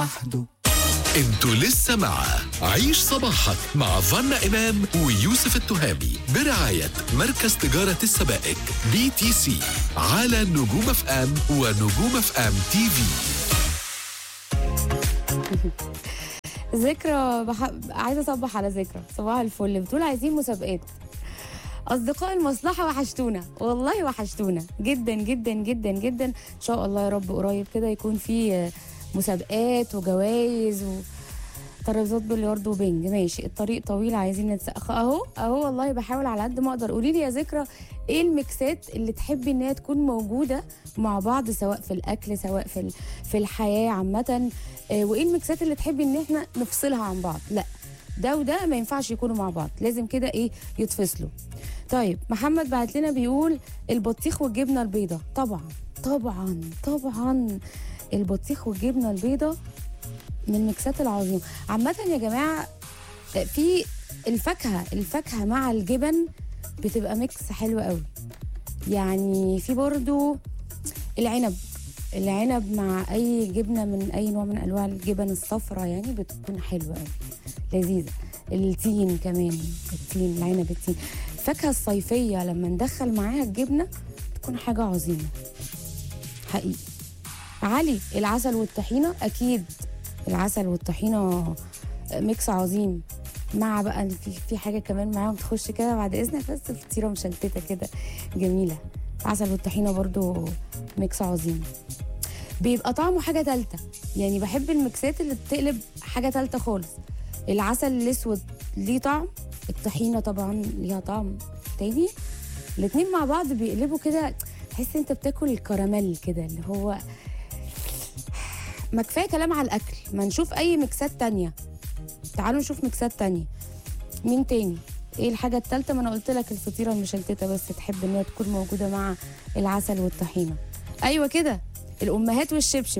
لوحده انتوا لسه مع عيش صباحك مع فنا إمام ويوسف التهامي برعاية مركز تجارة السبائك بي تي سي على نجوم اف ام ونجوم اف ام تي في ذكرى بح... عايزه اصبح على ذكرى صباح الفل بتقول عايزين مسابقات اصدقاء المصلحه وحشتونا والله وحشتونا جدا جدا جدا جدا ان شاء الله يا رب قريب كده يكون في آه، مسابقات وجوائز و... ترابيزات بلياردو وبنج ماشي الطريق طويل عايزين نتسقى اهو اهو والله بحاول على قد ما اقدر قولي لي يا ذكرى ايه الميكسات اللي تحبي ان هي تكون موجوده مع بعض سواء في الاكل سواء في ال- في الحياه عامه آه، وايه الميكسات اللي تحبي ان احنا نفصلها عن بعض لا ده وده ما ينفعش يكونوا مع بعض لازم كده ايه يتفصلوا طيب محمد بعت لنا بيقول البطيخ والجبنه البيضاء طبعا طبعا طبعا البطيخ والجبنه البيضاء من الميكسات العظيمه عامه يا جماعه في الفاكهه الفاكهه مع الجبن بتبقى ميكس حلو قوي يعني في برضو العنب العنب مع اي جبنه من اي نوع من انواع الجبن الصفراء يعني بتكون حلوه قوي لذيذه التين كمان التين العنب التين الفاكهه الصيفيه لما ندخل معاها الجبنه تكون حاجه عظيمه حقيقي علي العسل والطحينه اكيد العسل والطحينه ميكس عظيم مع بقى في في حاجه كمان معاهم تخش كده بعد اذنك بس فطيره مشلتته كده جميله العسل والطحينه برضو ميكس عظيم بيبقى طعمه حاجه تالته يعني بحب الميكسات اللي بتقلب حاجه تالته خالص العسل الاسود ليه طعم الطحينه طبعا ليها طعم تاني الاتنين مع بعض بيقلبوا كده تحس انت بتاكل الكراميل كده اللي هو ما كفايه كلام على الاكل ما نشوف اي ميكسات تانية تعالوا نشوف ميكسات تانية مين تاني ايه الحاجة التالتة ما انا قلت لك الفطيرة المشلتتة بس تحب ان هي تكون موجودة مع العسل والطحينة ايوه كده الامهات والشبشب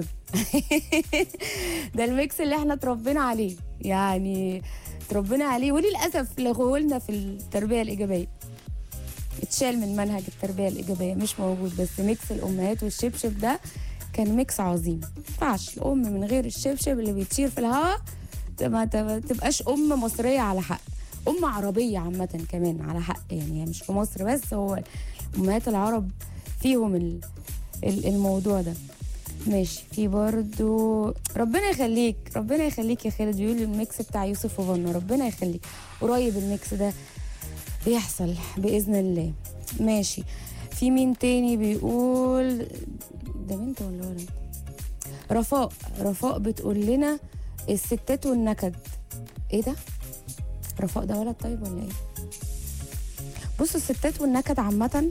ده الميكس اللي احنا اتربينا عليه يعني اتربينا عليه وللاسف لغولنا في التربية الايجابية اتشال من منهج التربية الإيجابية مش موجود بس ميكس الأمهات والشبشب ده كان ميكس عظيم ما ينفعش الأم من غير الشبشب اللي بيطير في الهواء ما ما تبقاش أم مصرية على حق أم عربية عامة كمان على حق يعني هي مش في مصر بس هو أمهات العرب فيهم ال- ال- الموضوع ده ماشي في برضو ربنا يخليك ربنا يخليك يا خالد بيقول الميكس بتاع يوسف وفنا ربنا يخليك قريب الميكس ده بيحصل بإذن الله ماشي في مين تاني بيقول ده بنت ولا ولد رفاء رفاء بتقول لنا الستات والنكد ايه ده رفاء ده ولد طيب ولا ايه بصوا الستات والنكد عامة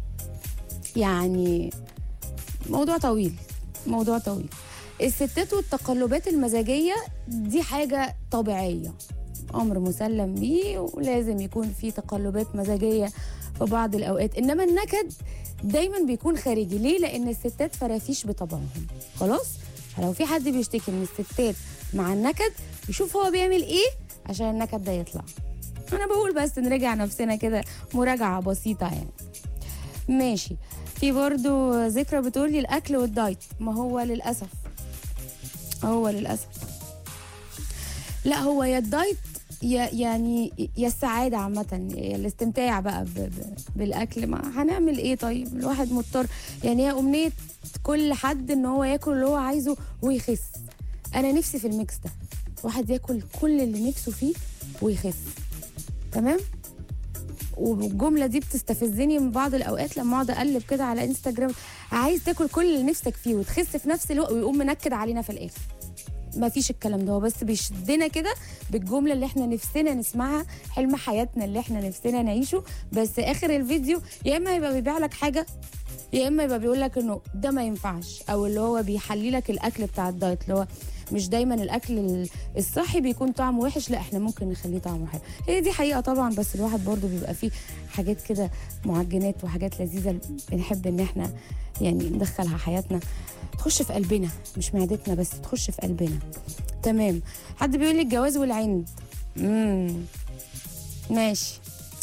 يعني موضوع طويل موضوع طويل الستات والتقلبات المزاجية دي حاجة طبيعية أمر مسلم بيه ولازم يكون في تقلبات مزاجية في بعض الأوقات إنما النكد دايما بيكون خارجي ليه؟ لأن الستات فرافيش بطبعهم خلاص؟ فلو في حد بيشتكي من الستات مع النكد يشوف هو بيعمل إيه عشان النكد ده يطلع أنا بقول بس نراجع نفسنا كده مراجعة بسيطة يعني ماشي في برضو ذكرى بتقول لي الاكل والدايت ما هو للاسف هو للاسف لا هو يا الدايت يا يعني يا السعاده عامه يا الاستمتاع بقى ب ب بالاكل ما هنعمل ايه طيب الواحد مضطر يعني هي امنيه كل حد ان هو ياكل اللي هو عايزه ويخس انا نفسي في الميكس ده واحد ياكل كل اللي نفسه فيه ويخس تمام والجمله دي بتستفزني من بعض الاوقات لما اقعد اقلب كده على انستجرام عايز تاكل كل اللي نفسك فيه وتخس في نفس الوقت ويقوم منكد علينا في الاخر ما فيش الكلام ده هو بس بيشدنا كده بالجمله اللي احنا نفسنا نسمعها حلم حياتنا اللي احنا نفسنا نعيشه بس اخر الفيديو يا اما يبقى بيبيع لك حاجه يا اما يبقى بيقول لك انه ده ما ينفعش او اللي هو بيحلي لك الاكل بتاع الدايت اللي هو مش دايما الاكل ال- الصحي بيكون طعمه وحش لا احنا ممكن نخليه طعمه حلو هي دي حقيقه طبعا بس الواحد برضو بيبقى فيه حاجات كده معجنات وحاجات لذيذه بنحب ان احنا يعني ندخلها حياتنا تخش في قلبنا مش معدتنا بس تخش في قلبنا تمام حد بيقول لي الجواز والعند امم ماشي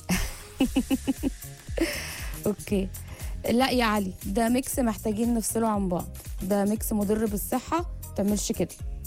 اوكي لا يا علي ده ميكس محتاجين نفصله عن بعض ده ميكس مضر بالصحه ما تعملش كده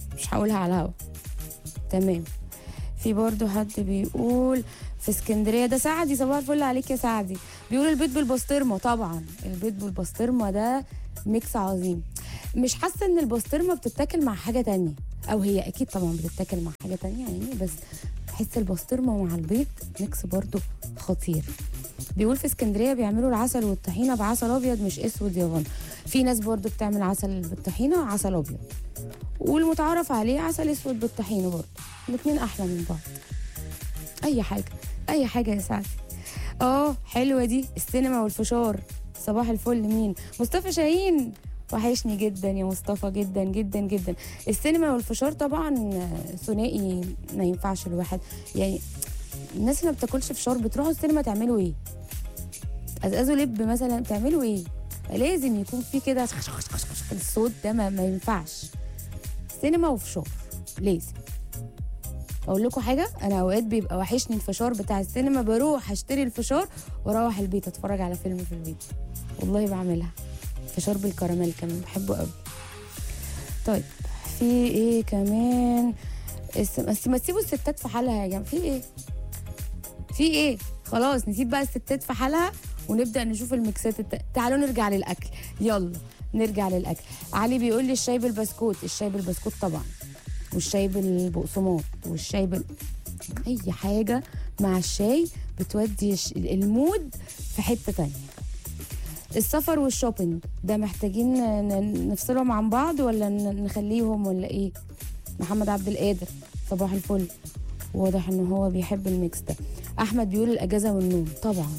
مش هقولها على الهوا تمام في برضو حد بيقول في اسكندريه ده سعدي صباح الفل عليك يا سعدي بيقول البيض بالبسطرمه طبعا البيض بالبسطرمه ده ميكس عظيم مش حاسه ان البسطرمه بتتاكل مع حاجه تانية او هي اكيد طبعا بتتاكل مع حاجه تانية يعني بس بحس البسطرمه مع البيض ميكس برضو خطير بيقول في اسكندريه بيعملوا العسل والطحينه بعسل ابيض مش اسود يا غن في ناس برضو بتعمل عسل بالطحينه عسل ابيض والمتعارف عليه عسل اسود بالطحينه برضو الاتنين احلى من بعض اي حاجه اي حاجه يا سعدي اه حلوه دي السينما والفشار صباح الفل مين مصطفى شاهين وحشني جدا يا مصطفى جدا جدا جدا السينما والفشار طبعا آه، ثنائي ما ينفعش الواحد يعني الناس اللي ما بتاكلش فشار بتروحوا السينما تعملوا ايه تقزقزوا لب مثلا تعملوا ايه لازم يكون في كده الصوت ده ما, ما ينفعش سينما وفشار لازم اقول لكم حاجه انا اوقات بيبقى وحشني الفشار بتاع السينما بروح اشتري الفشار واروح البيت اتفرج على فيلم في البيت والله بعملها فشار بالكراميل كمان بحبه قوي طيب في ايه كمان الس- بس ما تسيبوا الستات في حالها يا جماعه في ايه في ايه خلاص نسيب بقى الستات في حالها ونبدا نشوف الميكسات الت... تعالوا نرجع للاكل يلا نرجع للاكل علي بيقول لي الشاي بالبسكوت الشاي بالبسكوت طبعا والشاي بالبقسماط والشاي بال... اي حاجه مع الشاي بتودي الش- المود في حته تانية السفر والشوبينج ده محتاجين ن- ن- نفصلهم عن بعض ولا ن- نخليهم ولا ايه محمد عبد القادر صباح الفل واضح ان هو بيحب الميكس ده احمد بيقول الاجازه والنوم طبعا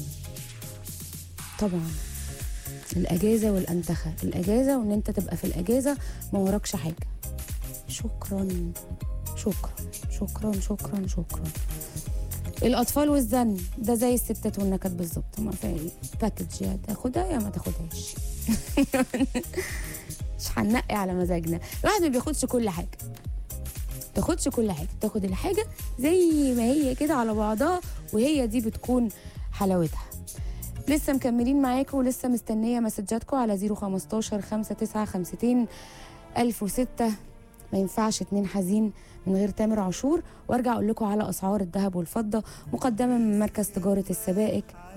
طبعا الاجازه والانتخه الاجازه وان انت تبقى في الاجازه ما وراكش حاجه شكرا شكرا شكرا شكرا شكرا الاطفال والزن ده زي الستات والنكد بالظبط ما في باكج يا تاخدها يا ما تاخدهاش مش هننقي على مزاجنا الواحد ما بياخدش كل حاجه تاخدش كل حاجه تاخد الحاجه زي ما هي كده على بعضها وهي دي بتكون حلاوتها لسه مكملين معاكم ولسه مستنيه مسجاتكم على 015 5952 1006 ما ينفعش اتنين حزين من غير تامر عاشور وارجع اقول لكم على اسعار الذهب والفضه مقدمه من مركز تجاره السبائك